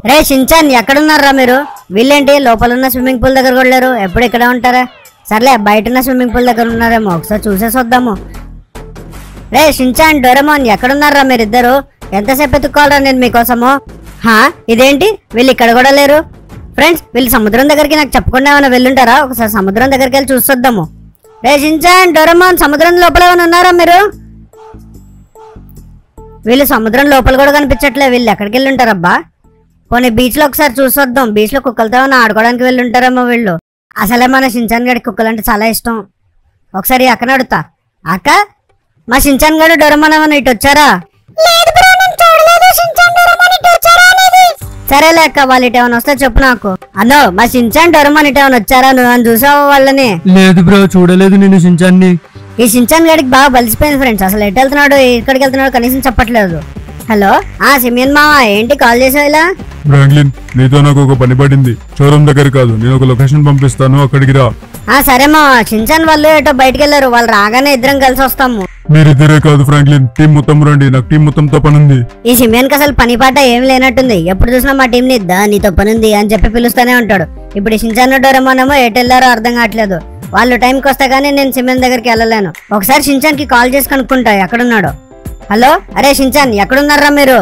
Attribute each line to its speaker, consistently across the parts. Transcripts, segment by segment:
Speaker 1: రే Shinchan ఎక్కడున్నారా మీరు వీళ్ళేంటి లోపల ఉన్న స్విమ్మింగ్ పూల్ దగ్గర కూడా లేరు ఎప్పుడు ఇక్కడ ఉంటారా సర్లే బయట ఉన్న స్విమ్మింగ్ పూల్ దగ్గర ఉన్నారేమో ఒకసారి చూసేసి వద్దాము రే షించాన్ డోరెమోన్ ఎక్కడున్నారా మీరిద్దరు ఎంతసేపు ఎత్తుక్కోవాలరా నేను మీకోసము హా ఇదేంటి వీళ్ళు ఇక్కడ కూడా లేరు ఫ్రెండ్స్ వీళ్ళు సముద్రం దగ్గరికి నాకు చెప్పకుండా ఏమైనా వెళ్ళుంటారా ఒకసారి సముద్రం దగ్గరికి వెళ్ళి చూసొద్దాము రే షించాన్ డోరెమోన్ సముద్రం లోపల ఏమైనా ఉన్నారా మీరు వీళ్ళు సముద్రం లోపల కూడా కనిపించట్లే వీళ్ళు ఎక్కడికి వెళ్ళి ఉంటారబ్బా పోనీ బీచ్ లో ఒకసారి చూసొద్దాం బీచ్ లో కుక్కలతో ఏమైనా ఆడుకోవడానికి వెళ్ళి ఉంటారేమో వీళ్ళు అసలే మన షించాన్ గడి కుక్కలంటే చాలా ఇష్టం ఒకసారి అక్క అడుగుతా అక్క మా షించాన్ గడు డొరమన్ ఏమైనా ఇటు వచ్చారా సరేలే అక్క వాళ్ళు ఇటు ఏమైనా వస్తే చెప్పు నాకు అన్నో మా షించాన్ డొరమన్ ఇటు ఏమైనా వచ్చారా నువ్వు అని చూసావా వాళ్ళని
Speaker 2: లేదు బ్రో చూడలేదు నేను సించాన్ని
Speaker 1: ఈ షించాన్ గడికి బాగా బలిసిపోయింది ఫ్రెండ్స్ అసలు ఎటు వెళ్తున్నాడు ఎక్కడికి వెళ్తున్నాడు కనీసం చెప్పట్లేదు హలో ఆ సిమియన్ మామ ఏంటి కాల్ చేసావు ఇలా
Speaker 3: ఫ్రాంక్లిన్ నీతో నాకు ఒక పని పడింది షోరూమ్ దగ్గర కాదు నేను ఒక లొకేషన్ పంపిస్తాను అక్కడికి రా
Speaker 1: ఆ సరే మా షించాన్ వాళ్ళు ఎటో బయటికి వెళ్ళారు వాళ్ళు రాగానే ఇద్దరం కలిసి వస్తాము
Speaker 3: మీరిద్దరే కాదు ఫ్రాంక్లిన్ టీం మొత్తం రండి నాకు టీం మొత్తంతో పని ఉంది
Speaker 1: ఈ సిమియన్కి అసలు పని పాట ఏం లేనట్టుంది ఎప్పుడు చూసినా మా టీంని దా నీతో పని ఉంది అని చెప్పి పిలుస్తూనే ఉంటాడు ఇప్పుడు ఈ షించాన్ డోరేమోనేమో ఎటు వెళ్ళారో అర్థం కావట్లేదు వాళ్ళు టైంకి వస్తే గానీ నేను సిమియన్ దగ్గరికి వెళ్ళలేను ఒకసారి షించాన్ కి కాల్ చేసి కనుక్కుంటా ఎక్కడున్నాడు హలో అరే షించాన్ ఎక్కడున్నారా మీరు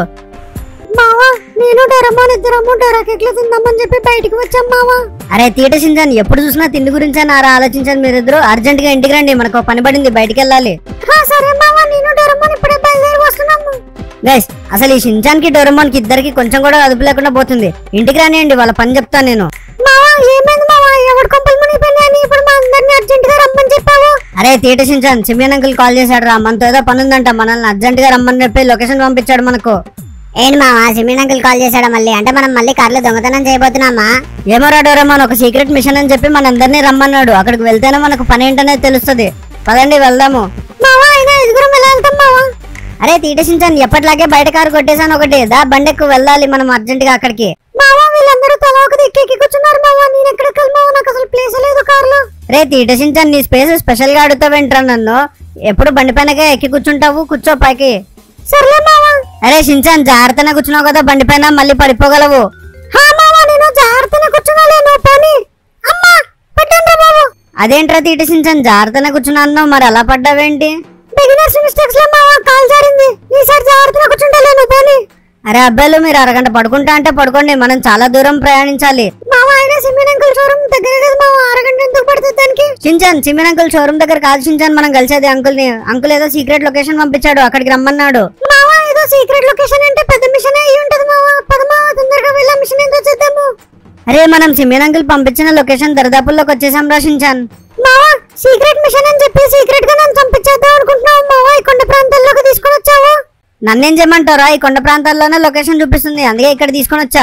Speaker 1: మావా నేను డోరమోన్ ఇద్దరము డోరాకెట్లు తిందామని చెప్పి బయటికి వచ్చాం మావా అరే తీట షించాన్ ఎప్పుడు చూసినా తిండి గురించే నారా ఆలోచించాను మీరిద్దరు అర్జెంట్ గా ఇంటికి రండి మనకు పని పడింది బయటికి వెళ్ళాలి సరే మావా నేను డోరమోన్ ఇప్పుడే బయలుదేరి వస్తున్నాము గైస్ అసలు ఈ షించాన్ కి డోరమోన్ కి ఇద్దరికి కొంచెం కూడా అదుపు లేకుండా పోతుంది ఇంటికి రానియండి వాళ్ళ పని చెప్తాను నేను ఏమైంది మావా ఎవడు కొంపలు మునిగిపోయినాయని ఇప్పుడు మా అందరిని అర్జెంట్ గా రమ్మని చెప్పావు అరే తీట షించాన్ సిమియన్ అంకుల్ కాల్ చేశాడు రా మనతో ఏదో పని ఉందంట మనల్ని అర్జెంట్ గా రమ్మని చెప్పి లొకేషన్ పంపించాడు మనకు
Speaker 4: ఏంటి మావా సిమిన్ అంకుల్ కాల్ చేశాడా మళ్ళీ అంటే మనం మళ్ళీ కార్లో దొంగతనం చేయబోతున్నామా
Speaker 1: ఏమో రా డోరేమోన్ ఒక సీక్రెట్ మిషన్ అని చెప్పి మనందరినీ రమ్మన్నాడు అక్కడికి వెళ్తేనే మనకు పని ఏంటనేది తెలుస్తుంది పదండి వెళ్దాము మావా అయినా ఎదుగురం ఎలా వెళ్తాం మావా అరే తీటేసించాను ఎప్పటిలాగే బయట కారు కొట్టేశాను ఒకటి దా బండెక్కు వెళ్ళాలి మనం అర్జెంట్ గా అక్కడికి మావా వీళ్ళందరూ తల ఒక దిక్కి కూర్చున్నారు మావా నేను ఎక్కడికి వెళ్ళావు నాకు అసలు ప్లేస్ లేదు కారులో రే తీటేసించాను నీ స్పేస్ స్పెషల్ గా అడుగుతావేంట్రా నన్ను ఎప్పుడు బండి పైనగా ఎక్కి కూర్చుంటావు కూర్చో పైకి సర్లే మావా అరే షించాన్ జాగ్రత్తగా కూర్చున్నావు కదా బండి పైన మళ్ళీ పడిపోగలవు హా మావా నేను జాగ్రత్తగా కూర్చున్నాలేను పోనీ అమ్మా పట్టండి బాబు అదేంట్రా తీటి షించాన్ జాగ్రత్తగా కూర్చున్నాను మరి అలా పడ్డావేంటి బిగినర్స్ మిస్టేక్స్ లో మావా కాల్ జారింది ఈసారి జాగ్రత్తగా కూర్చుంటాలేను పోనీ అరే అబ్బాయిలు మీరు అరగంట పడుకుంటా అంటే పడుకోండి మనం చాలా దూరం ప్రయాణించాలి మావా అయినా సిమ్మిన్ అంకుల్ షోరూమ్ దగ్గర కదా మావా అరగంట ఎందుకు పడుతుంది దానికి షించాన్ సిమ్మిన్ అంకుల్ షోరూమ్ దగ్గర కాదు షించాన్ మనం కలిసేది అంకుల్ ని అంకుల్ ఏదో సీక్రెట్ లొకేషన్ పంపించాడు అక్కడికి రమ్మన్నాడు మావా ఏదో సీక్రెట్ లొకేషన్ అంటే పెద్ద మిషన్ అయి ఉంటది మావా పద మావా తొందరగా వెళ్ళా మిషన్ ఏంటో చేద్దాము అరే మనం సిమ్మిన్ అంకుల్ పంపించిన లొకేషన్ దరిదాపుల్లోకి వచ్చేసాం రా షించాన్ మావా సీక్రెట్ మిషన్ అని చెప్పి సీక్రెట్ గా నన్ను చంపించేద్దాం అనుకుంటున్నావు మావా ఈ కొండ ప్రాంతాల్లోకి తీసుకొని వచ్చావా నన్నేం చేయమంటారా ఈ కొండ ప్రాంతాల్లోనే లొకేషన్ చూపిస్తుంది అందుకే ఇక్కడ తీసుకొని వచ్చా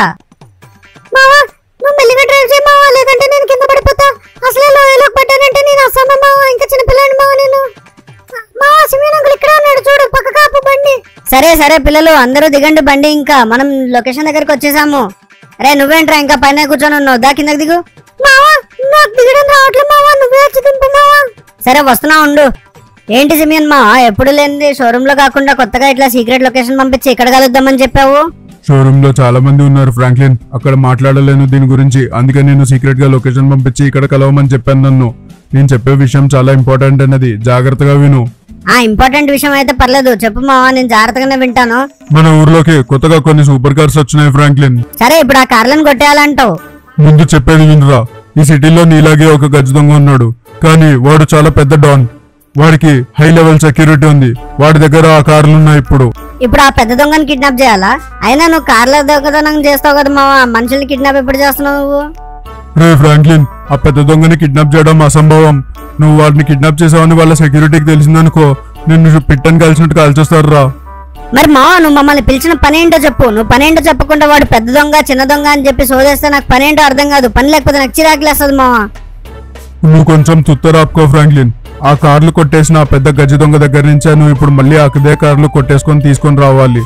Speaker 1: మావా నువ్వు మెల్లిగా డ్రైవ్ చేయి మావా లేదంటే నేను కింద పడిపోతా అసలే లోయలోకి పడ్డానంటే నేను అస్సామ మావా ఇంకా చిన్నపిల్లని మావా నేను మావా సిమియన్ అంకుల్ ఇక్కడ ఉన్నాడు చూడు పక్క కాపు బండి సరే సరే పిల్లలు అందరూ దిగండి బండి ఇంకా మనం లొకేషన్ దగ్గరికి వచ్చేసాము అరే నువ్వేంట్రా ఇంకా పైన కూర్చొని ఉన్నావు దా కిందకి దిగు మావా నాకు దిగడం రావట్లేదు మావా నువ్వే వచ్చి దింపు మావా సరే వస్తున్నా ఉండు ఏంటి సిమియన్ మా ఎప్పుడు లేనిది షోరూమ్ లో కాకుండా కొత్తగా ఇట్లా సీక్రెట్ లొకేషన్ పంపించి ఇక్కడ కలుద్దామని చెప్పావు
Speaker 3: షోరూమ్ లో చాలా మంది ఉన్నారు ఫ్రాంక్లిన్ అక్కడ మాట్లాడలేను దీని గురించి అందుకే నేను సీక్రెట్ గా లొకేషన్ పంపించి ఇక్కడ కలవమని చెప్పాను నన్ను నేను చెప్పే విషయం చాలా ఇంపార్టెంట్ అన్నది జాగ్రత్తగా విను
Speaker 1: ఆ ఇంపార్టెంట్ విషయం అయితే పర్లేదు చెప్పు మావా నేను జాగ్రత్తగానే వింటాను
Speaker 3: మన ఊర్లోకి కొత్తగా కొన్ని సూపర్ కార్స్ వచ్చినాయి ఫ్రాంక్లిన్
Speaker 1: సరే ఇప్పుడు ఆ కార్లను కొట్టేయాలంటావు
Speaker 3: ముందు చెప్పేది వినురా ఈ సిటీలో నీలాగే ఒక గజ దొంగ ఉన్నాడు కానీ వాడు చాలా పెద్ద డాన్ వాడికి హై లెవెల్ సెక్యూరిటీ ఉంది వాడి దగ్గర ఆ కార్లు ఉన్నాయి ఇప్పుడు
Speaker 1: ఇప్పుడు ఆ పెద్ద దొంగని కిడ్నాప్ చేయాలా అయినా నువ్వు కార్ల దొంగతనం చేస్తావు కదా మావా మనుషుల్ని కిడ్నాప్ ఎప్పుడు చేస్తున్నావు నువ్వు
Speaker 3: రే ఫ్రాంక్లిన్ ఆ పెద్ద దొంగని కిడ్నాప్ చేయడం అసంభవం నువ్వు వాడిని కిడ్నాప్ చేసావని వాళ్ళ సెక్యూరిటీకి తెలిసిందనుకో నిన్ను పిట్టని కలిసినట్టు కాల్చేస్తారు రా
Speaker 1: మరి మావా నువ్వు మమ్మల్ని పిలిచిన పని ఏంటో చెప్పు నువ్వు పని ఏంటో చెప్పకుండా వాడు పెద్ద దొంగ చిన్న దొంగ అని చెప్పి సోదేస్తే నాకు పని ఏంటో అర్థం కాదు పని లేకపోతే నాకు చిరాకులేస్తుంది మావా
Speaker 3: నువ్వు కొంచెం తుత్తరాపుకో ఫ్రాంక్లిన్ ఆ కార్లు కొట్టేసిన ఆ పెద్ద గజ దొంగ దగ్గర నుంచే నువ్వు ఇప్పుడు మళ్ళీ ఆ అదే కార్లు కొట్టేసుకొని తీసుకొని రావాలి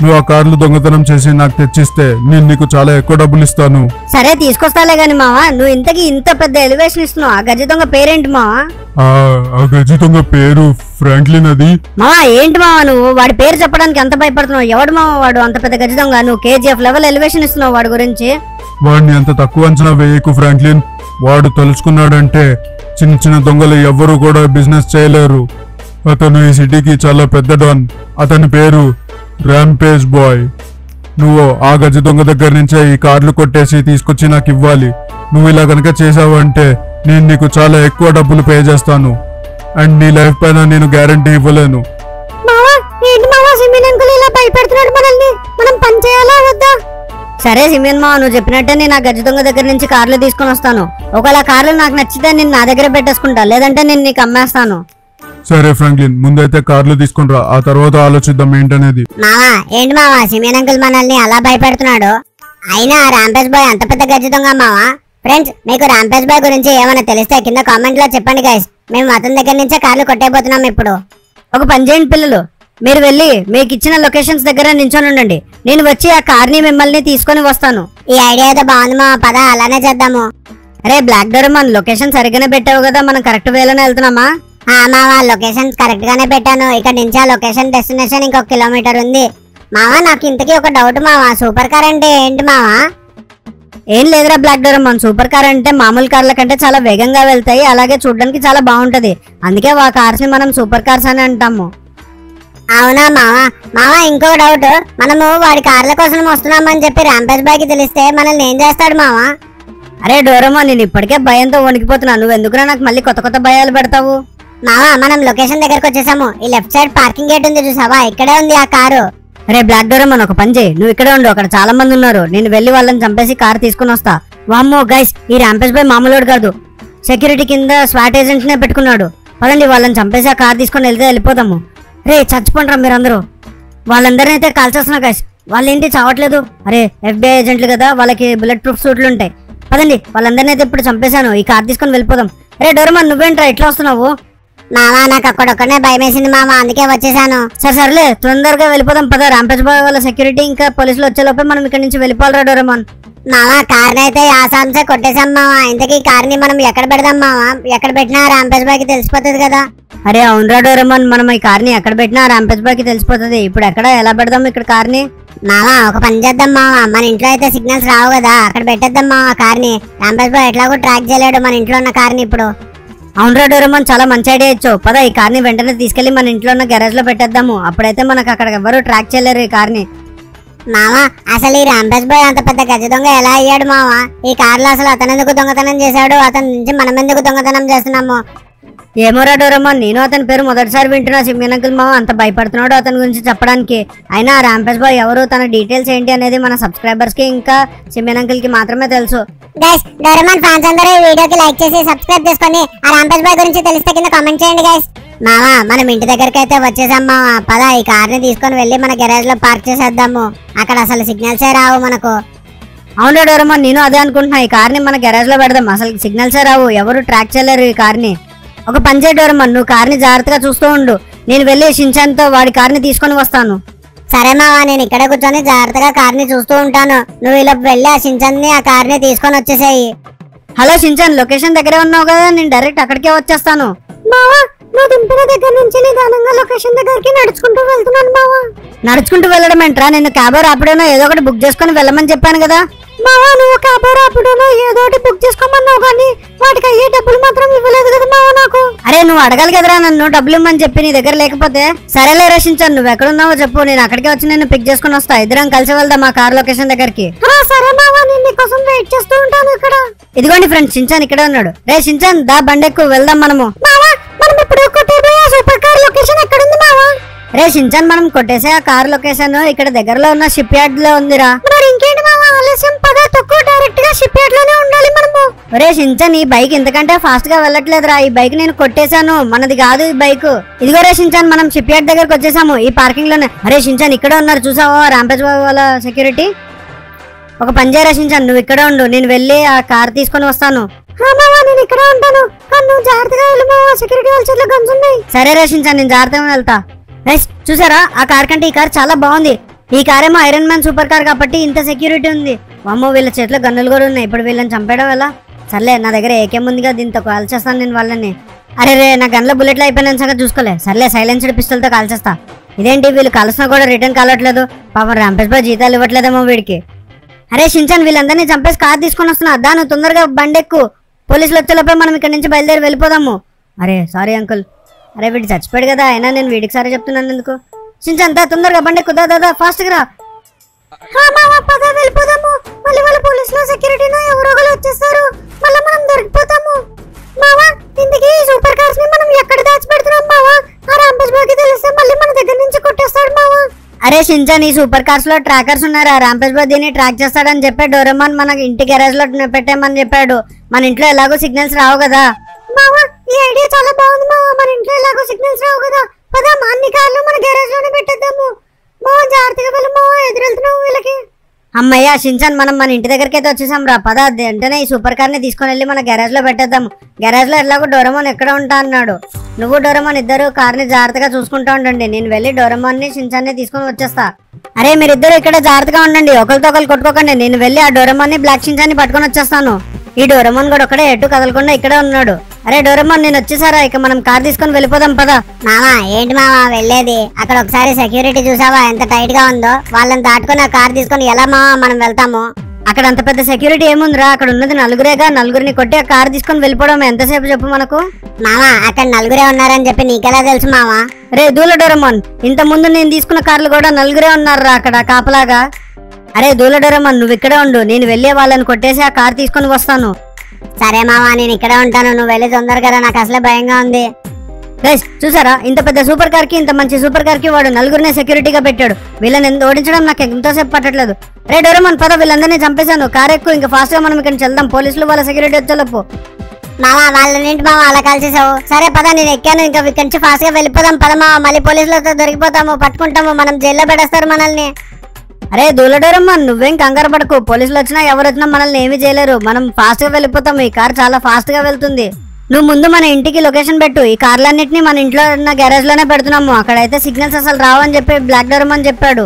Speaker 3: నువ్వు ఆ కార్లు దొంగతనం చేసి నాకు తెచ్చిస్తే నేను నీకు చాలా ఎక్కువ డబ్బులు ఇస్తాను
Speaker 1: సరే తీసుకొస్తాలే గాని మావా నువ్వు ఇంతకి ఇంత పెద్ద ఎలివేషన్ ఇస్తున్నావు ఆ గజ దొంగ పేరేంటి మావా
Speaker 3: ఆ ఆ గజి దొంగ పేరు ఫ్రాంక్లిన్ అది
Speaker 1: మావా ఏంటి మావా నువ్వు వాడి పేరు చెప్పడానికి ఎంత భయపడుతున్నావు ఎవడు మావా వాడు అంత పెద్ద గజ దొంగ నువ్వు కేజీఎఫ్ లెవెల్ ఎలివేషన్ ఇస్తున్నావు వాడి గురించి
Speaker 3: వాడిని అంత తక్కువ అంచనా వేయకు ఫ్రాంక్లిన్ వాడు తలుచుకున్నాడంటే చిన్న చిన్న దొంగలు ఎవ్వరూ కూడా బిజినెస్ చేయలేరు అతను ఈ సిటీకి చాలా పెద్ద డాన్ అతని పేరు ర్యాంపేజ్ బాయ్ నువ్వు ఆ గజ దొంగ దగ్గర నుంచే ఈ కార్లు కొట్టేసి తీసుకొచ్చి నాకు ఇవ్వాలి నువ్వు ఇలా కనుక చేసావంటే నేను నీకు చాలా ఎక్కువ డబ్బులు పే చేస్తాను అండ్ నీ లైఫ్ పైన నేను గ్యారంటీ ఇవ్వలేను
Speaker 1: మావా ఏంటి మావా సిమిన్ అంకుల్ ఇలా భయపెడుతున్నాడు మనల్ని మనం పని చేయాలా వద్దా సరే సిమియన్ మావా నువ్వు చెప్పినట్టే నేను ఆ గజ దొంగ దగ్గర నుంచి కార్లు తీసుకొని వస్తాను ఒకవేళ ఆ కార్లు నాకు నచ్చితే నేను నా దగ్గర పెట్టేసుకుంటా లేదంటే నేను నీకు అమ్మేస్తాను
Speaker 3: సరే ఫ్రాంక్లిన్ ముందైతే కార్లు తీసుకుని రా ఆ తర్వాత ఆలోచిద్దాం ఏంటనేది
Speaker 4: మావా ఏంటి మావా సిమియన్ అంకుల్ మనల్ని అలా భయపెడుతున్నాడు అయినా ఆ రాంపేజ్ బాయ్ అంత పెద్ద గజ్జితంగా మావా ఫ్రెండ్స్ మీకు రాంపేజ్ బాయ్ గురించి ఏమైనా తెలిస్తే కింద కామెంట్ లో చెప్పండి గైస్ మేము అతని దగ్గర నుంచే కార్లు కొట్టేపోతున్నాం ఇప్పుడు
Speaker 1: ఒక పని చేయండి పిల్లలు మీరు వెళ్ళి మీకు ఇచ్చిన లొకేషన్స్ దగ్గర నించొని ఉండండి నేను వచ్చి ఆ కార్ని మిమ్మల్ని తీసుకొని వస్తాను
Speaker 4: ఈ ఐడియా అయితే బాగుంది మావా పద అలానే చేద్దాము
Speaker 1: అరే బ్లాక్ డోర్ మన లొకేషన్ సరిగ్గానే పెట్టావు కదా మనం కరెక్ట్ వేలోనే వెళ్తున్నామా
Speaker 4: ఆ మావా లొకేషన్ కరెక్ట్ గానే పెట్టాను ఇక్కడ నుంచి ఆ లొకేషన్ డెస్టినేషన్ ఇంకొక కిలోమీటర్ ఉంది మావా నాకు ఇంతకీ ఒక డౌట్ మావా సూపర్ కార్ అంటే ఏంటి మావా
Speaker 1: ఏం లేదురా బ్లాక్ డోర్ మన సూపర్ కార్ అంటే మామూలు కార్ల కంటే చాలా వేగంగా వెళ్తాయి అలాగే చూడడానికి చాలా బాగుంటది అందుకే ఆ కార్స్ ని మనం సూపర్ కార్స్ అని అంటాము
Speaker 4: అవునా మావా మావా ఇంకో డౌట్ మనము వాడి కార్ల కోసం వస్తున్నామని చెప్పి రాంపేజ్ బాయ్ కి తెలిస్తే మనల్ని ఏం చేస్తాడు మావా
Speaker 1: అరే డోరమా నేను ఇప్పటికే భయంతో వణికిపోతున్నాను నువ్వు ఎందుకురా నాకు మళ్ళీ కొత్త కొత్త భయాలు పెడతావు
Speaker 4: మావా మనం లొకేషన్ దగ్గరకు వచ్చేసాము ఈ లెఫ్ట్ సైడ్ పార్కింగ్ గేట్ ఉంది చూసావా ఇక్కడే ఉంది ఆ కారు
Speaker 1: అరే బ్లాక్ డోర్ మన ఒక పని చేయి నువ్వు ఇక్కడే ఉండు అక్కడ చాలా మంది ఉన్నారు నేను వెళ్ళి వాళ్ళని చంపేసి కార్ తీసుకుని వస్తా వామ్మో గైస్ ఈ ర్యాంపేజ్ బై మామూలుడు కాదు సెక్యూరిటీ కింద స్వాట్ ఏజెంట్ నే పెట్టుకున్నాడు పదండి వాళ్ళని చంపేసి ఆ కార్ తీసుకొని వెళ్తే వెళ్ళిపోదాము రే చచ్చిపోండ్రా మీరందరూ వాళ్ళందరినీ అయితే కాల్చేస్తున్నా గైస్ వాళ్ళు ఏంటి చావట్లేదు అరే ఎఫ్బిఐ ఏజెంట్లు కదా వాళ్ళకి బుల్లెట్ ప్రూఫ్ సూట్లు ఉంటాయి పదండి వాళ్ళందరినీ అయితే ఇప్పుడు చంపేశాను ఈ కార్ తీసుకొని వెళ్ళిపోదాం అరే డోరమన్ నువ్వేంట్రా ఎట్లా వస్తున్నావు
Speaker 4: మావా నాకు అక్కడొక్కడనే భయం వేసింది మావా అందుకే వచ్చేసాను
Speaker 1: సరే సర్లే తొందరగా వెళ్ళిపోదాం పద రాంపేజ్ బాయ్ వాళ్ళ సెక్యూరిటీ ఇంకా పోలీసులు వచ్చే లోపే మనం ఇక్కడ నుంచి వెళ్ళిపోవాలరా డోరమాన్
Speaker 4: మావా కార్ అయితే ఆసాంసే కొట్టేశాం మావా ఇంతకీ ఈ కార్ని మనం ఎక్కడ పెడదాం మావా ఎక్కడ పెట్టినా రాంపేజ్ బాయ్ కి తెలిసిపోతుంది కదా
Speaker 1: అరే అవునరా డోరమాన్ మనం ఈ కార్ని ఎక్కడ పెట్టినా రాంపేజ్ బాయ్ కి తెలిసిపోతుంది ఇప్పుడు ఎక్కడ ఎలా పెడదాం ఇక్కడ కార్ని
Speaker 4: మావా ఒక పని చేద్దాం మావా మన ఇంట్లో అయితే సిగ్నల్స్ రావు కదా అక్కడ పెట్టేద్దాం మావా కార్ని రాంపేజ్ బాయ్ ఎట్లాగో ట్రాక్ చేయలేడు మన ఇంట్లో ఉన్న కార్ని ఇప్పుడు
Speaker 1: అవునరా డోరమాన్ చాలా మంచి ఐడియా ఇచ్చావు పద ఈ కార్ని వెంటనే తీసుకెళ్లి మన ఇంట్లో ఉన్న గ్యారేజ్ లో పెట్టేద్దాము అప్పుడైతే మనకు అక్కడ ఎవరు ట్రాక్ చేయలేరు ఈ కార్ని
Speaker 4: మావా అసలు ఈ రాంపేజ్ బాయ్ అంత పెద్ద గజ దొంగ ఎలా అయ్యాడు మావా ఈ కార్లో అసలు అతను ఎందుకు దొంగతనం చేశాడు అతని నుంచి మనం ఎందుకు దొంగతనం చేస్తున్నాము
Speaker 1: ఏమోరా డోరమాన్ నేను అతని పేరు మొదటిసారి వింటున్నా సిమ్మియన్ అంకుల్ మామ అంత భయపడుతున్నాడు అతని గురించి చెప్పడానికి అయినా ఆ రాంపేజ్ బాయ్ ఎవరు తన డీటెయిల్స్ ఏంటి అనేది మన సబ్స్క్రైబర్స్ కి ఇంకా సిమ్మియన్ అంకుల్ కి మాత్రమే తెలుసు
Speaker 4: గైస్ డోరేమాన్ ఫ్యాన్స్ అందరూ ఈ వీడియోకి లైక్ చేసి సబ్స్క్రైబ్ చేసుకొని ఆ రాంపేజ్ బాయ్ గురించి తెలిస్తే కింద కామెంట్ చేయండి గైస్ మావా మనం ఇంటి దగ్గరికి అయితే వచ్చేసాం మావా పద ఈ కార్ని తీసుకొని వెళ్ళి మన గెరేజ్ లో పార్క్ చేసేద్దాము అక్కడ అసలు సిగ్నల్సే రావు మనకు
Speaker 1: అవునా డోరమాన్ నేను అదే అనుకుంటున్నా ఈ కార్ని మన గ్యారేజ్ లో పెడదాం అసలు సిగ్నల్సే రావు ఎవరు ట్రాక్ చేయలేరు ఈ కార్ని ఒక పని చేయ డోరమాన్ నువ్వు కార్ని జాగ్రత్తగా చూస్తూ ఉండు నేను వెళ్ళి షించాన్ తో వాడి కార్ని తీసుకొని వస్తాను
Speaker 4: సరే మావా నేను ఇక్కడే కూర్చొని జాగ్రత్తగా కార్ని చూస్తూ ఉంటాను నువ్వు ఇలా వెళ్ళి ఆ సించన్ని ఆ కార్ని తీసుకొని వచ్చేసేయి
Speaker 1: హలో షించాన్ లొకేషన్ దగ్గరే ఉన్నావు కదా నేను డైరెక్ట్ అక్కడికే వచ్చేస్తాను
Speaker 4: మావా నువ్వు దింపిన దగ్గర నుంచి నిదానంగా లొకేషన్ దగ్గరికి నడుచుకుంటూ వెళ్తున్నాను మావా
Speaker 1: నడుచుకుంటూ వెళ్ళడం ఏంట్రా నేను క్యాబ్ రాపిడోనో ఏదో ఒకటి బుక్ చేసుకొని వెళ్ళమని చెప్పాను కదా
Speaker 4: మావా నువ్వు క్యాబ్ రాపిడోనో ఏదో ఒకటి బుక్ చేసుకోమన్నావు కానీ వాటికి అయ్యే డబ్బులు మాత్రం ఇవ్వలేదు కదా మావా నాకు
Speaker 1: అరే నువ్వు అడగాలి కదరా నన్ను డబ్బులు ఇమ్మని చెప్పి నీ దగ్గర లేకపోతే సరేలే రక్షించాను నువ్వు ఎక్కడున్నావో చెప్పు నేను అక్కడికే వచ్చి నేను పిక్ చేసుకుని వస్తా ఇద్దరం కలిసి వెళ్దాం మా కార్ లొకేషన్ దగ్గరికి
Speaker 4: ఆ, సరే మావా నేను నీకోసం వెయిట్ చేస్తూ ఉంటాను ఇక్కడ
Speaker 1: ఇదిగోండి ఫ్రెండ్స్ షించాన్ ఇక్కడే ఉన్నాడు రే షించాన్ దా బండెక్కు వెళ్దాం మనము
Speaker 4: మావా మనం ఇప్పుడు కొట్టేపోయే సూపర్ కార్ లొకేషన్ ఎక్కడుంది మావా
Speaker 1: రే షించాన్ మనం కొట్టేసే ఆ కార్ లొకేషన్ ఇక్కడ దగ్గరలో ఉన్న షిప్ యార్డ్ లో ఉందిరా
Speaker 4: మరి ఇంకేంటి మావా ఆలస్యం పద తక్కువ డైరెక్ట్ గా షిప్ యార్డ్ లోనే ఉండాలి మనము
Speaker 1: ఒరే షించాన్ ఈ బైక్ ఇంతకంటే ఫాస్ట్ గా వెళ్ళట్లేదురా ఈ బైక్ నేను కొట్టేశాను మనది కాదు ఈ బైక్ ఇదిగో రే షించాన్ మనం షిప్ యార్డ్ దగ్గరకు వచ్చేసాము ఈ పార్కింగ్ లోనే అరే షించాన్ ఇక్కడ ఉన్నారు చూసావా రాంపేజ్ బాబు వాళ్ళ సెక్యూరిటీ ఒక పని చేయరా షించాన్ నువ్వు ఇక్కడ ఉండు నేను వెళ్ళి ఆ కార్ తీసుకొని వస్తాను
Speaker 4: ఆ, మావా నేను ఇక్కడ ఉంటాను కానీ నువ్వు జాగ్రత్తగా వెళ్ళు మావా సెక్యూరిటీ వాళ్ళ చేతిలో గన్స్ ఉన్నాయి
Speaker 1: సరే రే షించాన్ నేను జాగ్రత్తగా వెళ్తా రైస్ చూసారా ఆ కార్ కంటే ఈ కార్ చాలా బాగుంది ఈ కార్ ఏమో ఐరన్ మ్యాన్ సూపర్ కార్ కాబట్టి ఇంత సెక్యూరిటీ ఉంది అమ్మో వీళ్ళ చేతిలో గన్నులు కూడా ఉన్నాయి ఇప్పుడు వీళ్ళని చంపేయడం ఎలా సర్లే నా దగ్గర ఏకేం ఉందిగా దీంతో కాల్చేస్తాను నేను వాళ్ళని అరే రే నా గన్లో బుల్లెట్లు అయిపోయిన సంగతి చూసుకోలే సర్లే సైలెన్స్డ్ పిస్టల్తో కాల్చేస్తా ఇదేంటి వీళ్ళు కలిసినా కూడా రిటర్న్ కాలట్లేదు పాపం రాంపేష్ బాయ్ జీతాలు ఇవ్వట్లేదేమో వీడికి అరే షించాన్ వీళ్ళందరినీ చంపేసి కార్ తీసుకొని వస్తున్నా దా నువ్వు తొందరగా బండెక్కు పోలీసులు వచ్చేలోపే మనం ఇక్కడ నుంచి బయలుదేరి వెళ్ళిపోదాము అరే సారీ అంకుల్ అరే వీడు చచ్చిపోయాడు కదా అయినా నేను వీడికి సారీ చెప్తున్నాను ఎందుకు షించాన్ దా తొందరగా బండెక్కు దా దా దా ఫాస్ట్గా రా
Speaker 4: హా మావా పద వెళ్ళిపోదాము మళ్ళీ వాళ్ళ పోలీసులు సెక్యూరిటీనో ఎవరో ఒకరు వచ్చేస్తారు మళ్ళీ మనం దొరికిపోతాము మావా ఇందుకే ఈ సూపర్ కార్స్ ని మనం ఎక్కడ దాచిపెడుతున్నాం మావా ఆ రాంపేష్ బాకి తెలిస్తే మళ్ళీ మన దగ్గర నుంచి కొట్టేస్తాడు మావా
Speaker 1: అరే షించాన్ ఈ సూపర్ కార్స్ లో ట్రాకర్స్ ఉన్నారు ఆ రాంపేష్ బాబు దీన్ని ట్రాక్ చేస్తాడని చెప్పి డోరెమాన్ మన ఇంటి గ్యారేజ్ లో పెట్టామని చెప్పాడు మన ఇంట్లో ఎలాగో సిగ్నల్స్ రావు కదా
Speaker 4: మావా ఈ ఐడియా చాలా బాగుంది మావా మన ఇంట్లో ఎలాగో సిగ్నల్స్ రావు కదా పద మా అన్ని కార్లు మన గ్యారేజ్ లోనే పెట్టేద్దాము మావా జాగ్రత్తగా వెళ్ళి మావా ఎదురెళ్తున్నాము వీళ్ళకి
Speaker 1: అమ్మయ్య షించాన్ మనం మన ఇంటి దగ్గరికి అయితే వచ్చేసాం రా పద వెంటనే ఈ సూపర్ కార్ ని తీసుకొని వెళ్ళి మన గ్యారేజ్ లో పెట్టేద్దాం గ్యారేజ్ లో ఎలాగో డోరమాన్ ఎక్కడ ఉంటా అన్నాడు నువ్వు డోరమాన్ ఇద్దరు కార్ ని జాగ్రత్తగా చూసుకుంటా ఉండండి నేను వెళ్ళి డోరమాన్ ని షించాన్ ని తీసుకొని వచ్చేస్తా అరే మీరిద్దరు ఇక్కడ జాగ్రత్తగా ఉండండి ఒకరితో ఒకరు కొట్టుకోకండి నేను వెళ్ళి ఆ డోరమాన్ ని బ్లాక్ షించాన్ ని పట్టుకొని వచ్చేస్తాను ఈ డోరమాన్ కూడా ఒకడే ఎటు కదలకుండా ఇక్కడే ఉన్నాడు అరే డోరమాన్ నేను వచ్చేసారా ఇక మనం కార్ తీసుకొని వెళ్ళిపోదాం పదా
Speaker 4: మావా ఏంటి మావా వెళ్ళేది అక్కడ ఒకసారి సెక్యూరిటీ చూసావా ఎంత టైట్ గా ఉందో వాళ్ళని దాటుకొని ఆ కార్ తీసుకొని ఎలా మావా మనం వెళ్తాము
Speaker 1: అక్కడ అంత పెద్ద సెక్యూరిటీ ఏముందిరా అక్కడ ఉన్నది నలుగురేగా నలుగురిని కొట్టి ఆ కార్ తీసుకొని వెళ్ళిపోవడం ఎంతసేపు చెప్పు మనకు
Speaker 4: మావా అక్కడ నలుగురే ఉన్నారని చెప్పి నీకెలా తెలుసు మావా
Speaker 1: రే దూల డోరమాన్ ఇంత ముందు నేను తీసుకున్న కార్లు కూడా నలుగురే ఉన్నారురా అక్కడ కాపలాగా అరే దూల డోరమాన్ నువ్వు ఇక్కడే ఉండు నేను వెళ్ళే వాళ్ళని కొట్టేసి ఆ కార్ తీసుకొని వస్తాను
Speaker 4: సరే మావా నేను ఇక్కడే ఉంటాను నువ్వు వెళ్ళి తొందరగా రా, నాకు అసలే భయంగా ఉంది
Speaker 1: గైస్ చూసారా ఇంత పెద్ద సూపర్ కార్ కి ఇంత మంచి సూపర్ కార్ కి వాడు నలుగురినే సెక్యూరిటీగా పెట్టాడు వీళ్ళని ఎంత ఓడించడం నాకు ఎంతోసేపు పట్టట్లేదు రే డోరమాన్ పద వీళ్ళందరినీ చంపేశాను కార్ ఎక్కువ ఇంకా ఫాస్ట్ గా మనం ఇక్కడ నుంచి వెళ్దాం పోలీసులు వాళ్ళ సెక్యూరిటీ వచ్చేలోపు
Speaker 4: మావా వాళ్ళనేంటి మావా అలా కలిసేసావు సరే పద నేను ఎక్కాను ఇంకా ఇక్కడి నుంచి ఫాస్ట్ గా వెళ్ళిపోదాం పద మావా మళ్ళీ పోలీసులతో దొరికిపోతాము పట్టుకుంటాము మనం జైల్లో పెడేస్తారు మనల్ని
Speaker 1: అరే దూలడోరమ్మా నువ్వేం కంగారు పడకు పోలీసులు వచ్చినా ఎవరు వచ్చినా మనల్ని ఏమీ చేయలేరు మనం ఫాస్ట్ గా వెళ్ళిపోతాం ఈ కార్ చాలా ఫాస్ట్ గా వెళ్తుంది నువ్వు ముందు మన ఇంటికి లొకేషన్ పెట్టు ఈ కార్లన్నింటినీ మన ఇంట్లో ఉన్న గ్యారేజ్ లోనే పెడుతున్నాము అక్కడైతే సిగ్నల్స్ అసలు రావని చెప్పి బ్లాక్ డోరమని చెప్పాడు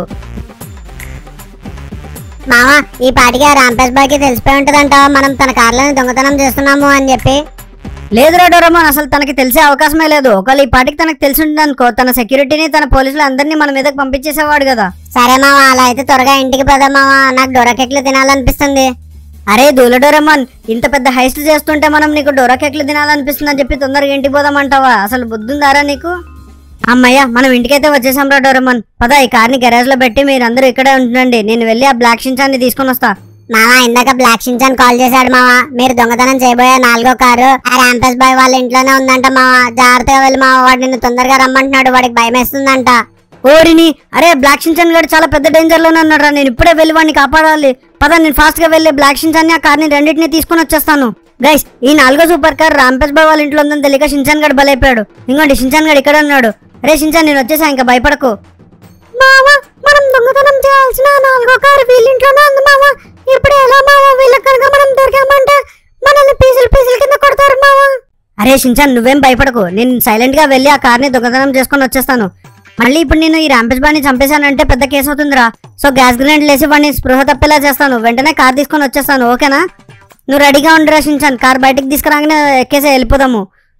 Speaker 4: మావా ఈ పాటికి ఆ రాంపేష్ బాయ్కి తెలిసిపోయి ఉంటదంటావా మనం తన కార్లను దొంగతనం చేస్తున్నాము అని చెప్పి
Speaker 1: లేదురా డోరమన్ అసలు తనకి తెలిసే అవకాశమే లేదు ఒకవేళ ఈ పాటికి తనకు తెలిసి అనుకో తన సెక్యూరిటీని తన పోలీసులు అందరినీ మన మీదకి పంపించేసేవాడు కదా
Speaker 4: సరే మావా అలా అయితే త్వరగా ఇంటికి పోదాం మావా నాకు డొరకెట్లు తినాలనిపిస్తుంది
Speaker 1: అరే దూల డోరమన్ ఇంత పెద్ద హైస్ట్ చేస్తుంటే మనం నీకు డొరకెట్లు తినాలనిపిస్తుంది అని చెప్పి తొందరగా ఇంటికి పోదామంటావా అసలు బుద్ధుందారా నీకు అమ్మయ్య మనం ఇంటికైతే వచ్చేసాం రా డోరమన్ పద ఈ కార్ని గెరాజ్ లో పెట్టి మీరందరూ ఇక్కడే ఉంటుండండి నేను వెళ్ళి ఆ బ్లాక్ షించాన్ని తీసుకొని వస్తా
Speaker 4: మావా ఇందాక బ్లాక్ షించాన్ కాల్ చేశాడు మావా మీరు దొంగతనం చేయబోయే నాలుగో కారు ఆ రాంపేష్ బాయ్ వాళ్ళ ఇంట్లోనే ఉందంట మావా జాగ్రత్తగా వెళ్ళి మావా వాడు నిన్ను తొందరగా రమ్మంటున్నాడు వాడికి భయం వేస్తుందంట
Speaker 1: ఓరిని అరే బ్లాక్ షించాన్ గారు చాలా పెద్ద డేంజర్ లోనే ఉన్నాడు రా నేను ఇప్పుడే వెళ్ళి వాడిని కాపాడాలి పద నేను ఫాస్ట్ గా వెళ్ళి బ్లాక్ షించాన్ని ఆ కార్ని రెండింటిని తీసుకొని వచ్చేస్తాను గైస్ ఈ నాలుగో సూపర్ కార్ రాంపేష్ బాయ్ వాళ్ళ ఇంట్లో ఉందని తెలియక షించాన్ గడు బలైపోయాడు ఇంకోటి షించాన్ గడు ఇక్కడ ఉన్నాడు అరే షించాన్ నేను వచ్చేసా ఇంకా భయపడకు
Speaker 4: మావా మనం దొంగతనం చేయాల్సిన నాలుగో కారు వీళ్ళ ఇంట్లోనే ఉంది మావా ఇప్పుడు ఎలా మావా వీళ్ళకి కనుక మనం దొరికామంటే మనల్ని పీసులు పీసులు కింద కొడతారు మావా
Speaker 1: అరే షించాన్ నువ్వేం భయపడకు నేను సైలెంట్ గా వెళ్ళి ఆ కార్ని దొంగతనం చేసుకొని వచ్చేస్తాను మళ్ళీ ఇప్పుడు నేను ఈ రాంపేష్ బాని చంపేశానంటే పెద్ద కేసు అవుతుందిరా సో గ్యాస్ గ్రెనేడ్ లేసి వాడిని స్పృహ తప్పేలా చేస్తాను వెంటనే కార్ తీసుకొని వచ్చేస్తాను ఓకేనా నువ్వు రెడీగా ఉండిరా షించాన్ కార్ బయటికి తీసుకురాగానే ఎక్కేసి వెళ్ళిపోదాము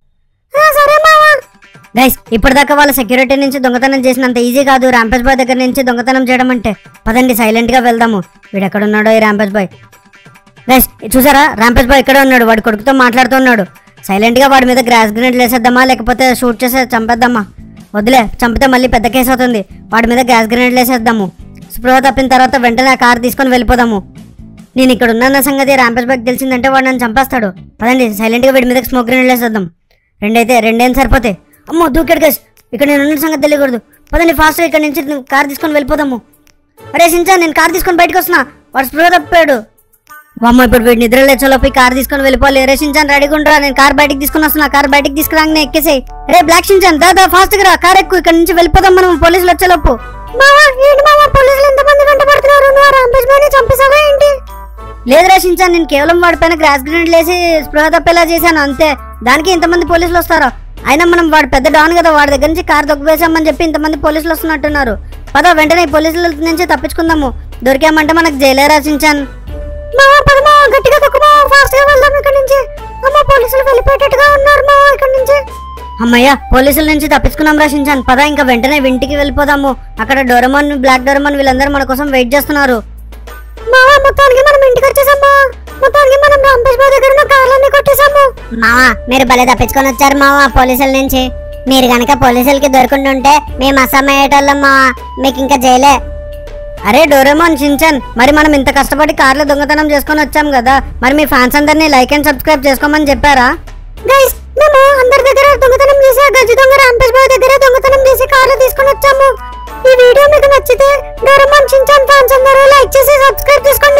Speaker 4: సరే మావా
Speaker 1: గైస్ ఇప్పటిదాకా వాళ్ళ సెక్యూరిటీ నుంచి దొంగతనం చేసినంత ఈజీ కాదు రాంపేష్ బాయ్ దగ్గర నుంచి దొంగతనం చేయడం అంటే పదండి సైలెంట్ గా వెళ్దాము వీడు ఎక్కడ ఉన్నాడో ఈ రాంపేష్ బాయ్ గైస్ చూసారా రాంపేష్ బాయ్ ఇక్కడ ఉన్నాడు వాడి కొడుకుతో మాట్లాడుతున్నాడు సైలెంట్ గా వాడి మీద గ్రాస్ గ్రెనేడ్ వేసేద్దామా లేకపోతే షూట్ చేసే చంపేద్దామా వదిలే చంపితే మళ్ళీ పెద్ద కేసు అవుతుంది వాడి మీద గ్యాస్ గ్రెనేడ్ వేసేద్దాము స్పృహ తప్పిన తర్వాత వెంటనే ఆ కార్ తీసుకొని వెళ్ళిపోదాము నేను ఇక్కడ ఉన్న సంగతి రాంపేష్ బాయ్ తెలిసిందంటే వాడు నన్ను చంపేస్తాడు పదండి సైలెంట్ గా వీడి మీద స్మోక్ గ్రెనేడ్ వేసేద్దాం రెండైతే రెండేం సరిపోతాయి అమ్మో దూకాడు గైస్ ఇక్కడ నేను ఉన్న సంగతి తెలియకూడదు పదండి ఫాస్ట్ ఇక్కడ నుంచి కార్ తీసుకొని వెళ్ళిపోదాము అరే సించా నేను కార్ తీసుకొని బయటకు వస్తున్నా వాడు స్పృహ తప్పాడు అమ్మ ఇప్పుడు వీడి నిద్ర లేచలోపి కార్ తీసుకొని వెళ్ళిపోవాలి రే షించాన్ రెడీగా ఉండరా నేను కార్ బయటికి తీసుకొని వస్తున్నా కార్ బయటికి తీసుకురాగానే ఎక్కేసేయి రే బ్లాక్ షించాన్ దాదా ఫాస్ట్ గా రా కార్ ఎక్కువ ఇక్కడ నుంచి వెళ్ళిపోదాం మనం పోలీసులు వచ్చేలోపు
Speaker 4: మావా ఏంటి మావా పోలీసులు ఎంతమంది వెంట పడుతున్నారు నువ్వు ఆ రాంపేష్ బాయ్ని చంపేసావా ఏంటి
Speaker 1: లేదురా షించాన్ నేను కేవలం వాడి పైన గ్రాస్ గ్రెనేడ్ లేసి స్పృహ తప్పేలా చేశాను అంతే దానికి ఇంతమంది పోలీసులు వస్తారో అయినా మనం వాడు పెద్ద డాన్ కదా వాడి దగ్గర నుంచి కార్ దొబ్బేసామని చెప్పి ఇంతమంది పోలీసులు వస్తున్నట్టున్నారు పద వెంటనే ఈ పోలీసుల నుంచి తప్పించుకుందాము దొరికామంటే మనకు జైలే రాసించాను మావా పద మావా గట్టిగా తొక్కు మావా ఫాస్ట్ గా వెళ్దాం ఇక్కడ నుంచి అమ్మ పోలీసులు వెళ్ళిపోయేటట్టుగా ఉన్నారు మావా ఇక్కడ నుంచి అమ్మయ్య పోలీసుల నుంచి తప్పించుకున్నాం రాసించాను పద ఇంకా వెంటనే ఇంటికి వెళ్ళిపోదాము అక్కడ డోరమాన్ బ్లాక్ డోరమాన్ వీళ్ళందరూ మన కోసం వెయిట్ చేస్తున్నారు మావా మొత్తానికి మనం ఇంటికి వచ్చేసామా మొత్తానికి మనం రాంపేష్ బాబు దగ్గర ఉన్న కార్లన్నీ కొట్టేసాము
Speaker 4: మావా మీరు భలే తప్పించుకొని వచ్చారు మావా పోలీసుల నుంచి మీరు గనక పోలీసులకి దొరుకుంటుంటే మేము అసమయ్యేటోళ్ళం మావా మీకు ఇంకా జైలే
Speaker 1: అరే డోరేమోన్ షించన్ మరి మనం ఇంత కష్టపడి కార్లో దొంగతనం చేసుకొని వచ్చాం కదా మరి మీ ఫ్యాన్స్ అందరినీ లైక్ అండ్ సబ్స్క్రైబ్ చేసుకోమని చెప్పారా గైస్ మేము అందరి దగ్గర దొంగతనం చేసి ఆ గజ్జి దొంగ రాంపేష్ బాయ్ దగ్గర దొంగతనం చేసి కార్లో తీసుకొని వచ్చాము ఈ వీడియో మీకు నచ్చితే డోరేమోన్ షించన్ ఫ్యాన్స్ అందరూ లైక్ చేసి సబ్స్క్రైబ్ చేసుకోండి